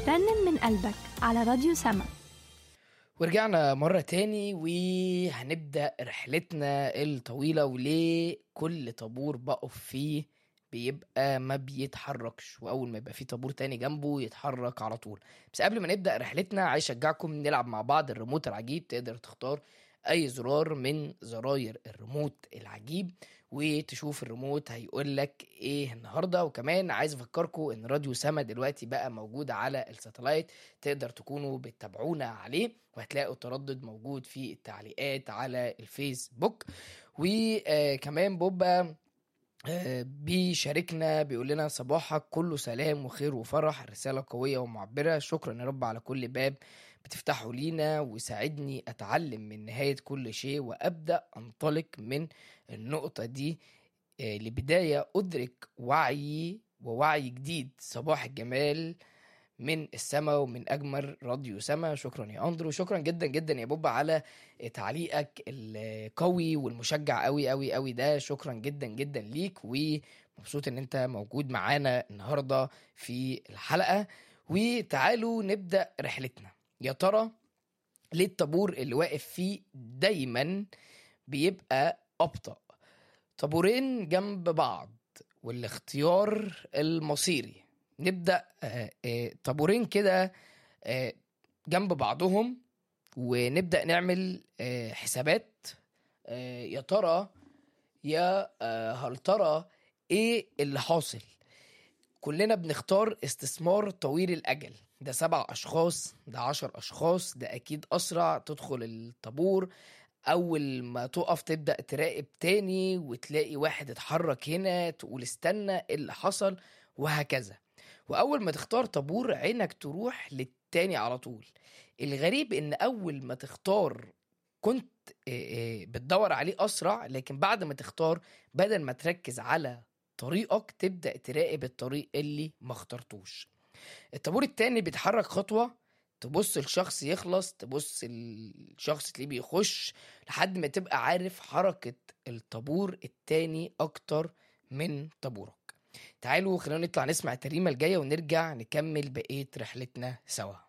رنن من قلبك على راديو سما ورجعنا مرة تاني وهنبدأ رحلتنا الطويلة وليه كل طابور بقف فيه بيبقى ما بيتحركش وأول ما يبقى فيه طابور تاني جنبه يتحرك على طول بس قبل ما نبدأ رحلتنا عايز أشجعكم نلعب مع بعض الريموت العجيب تقدر تختار أي زرار من زراير الريموت العجيب وتشوف الريموت هيقول لك ايه النهارده وكمان عايز افكركم ان راديو سما دلوقتي بقى موجود على الساتلايت تقدر تكونوا بتتابعونا عليه وهتلاقوا التردد موجود في التعليقات على الفيسبوك وكمان بوبا آه، بيشاركنا بيقول لنا صباحك كله سلام وخير وفرح رسالة قوية ومعبرة شكرا يا رب على كل باب بتفتحه لينا وساعدني أتعلم من نهاية كل شيء وأبدأ أنطلق من النقطة دي آه، لبداية أدرك وعي ووعي جديد صباح الجمال من السماء ومن اجمل راديو سما شكرا يا اندرو شكرا جدا جدا يا بوبا على تعليقك القوي والمشجع قوي قوي قوي ده شكرا جدا جدا ليك ومبسوط ان انت موجود معانا النهارده في الحلقه وتعالوا نبدا رحلتنا يا ترى ليه الطابور اللي واقف فيه دايما بيبقى ابطا طابورين جنب بعض والاختيار المصيري نبدا آه، آه، طابورين كده آه، جنب بعضهم ونبدا نعمل آه، حسابات آه، يا ترى يا آه، هل ترى ايه اللي حاصل كلنا بنختار استثمار طويل الاجل ده سبع اشخاص ده عشر اشخاص ده اكيد اسرع تدخل الطابور اول ما تقف تبدا تراقب تاني وتلاقي واحد اتحرك هنا تقول استنى إيه اللي حصل وهكذا واول ما تختار طابور عينك تروح للتاني على طول الغريب ان اول ما تختار كنت آه، آه، بتدور عليه اسرع لكن بعد ما تختار بدل ما تركز على طريقك تبدا تراقب الطريق اللي ما اخترتوش الطابور التاني بيتحرك خطوه تبص الشخص يخلص تبص الشخص تلاقيه بيخش لحد ما تبقى عارف حركة الطابور التاني أكتر من طابورك تعالوا خلينا نطلع نسمع التريمة الجاية ونرجع نكمل بقية رحلتنا سوا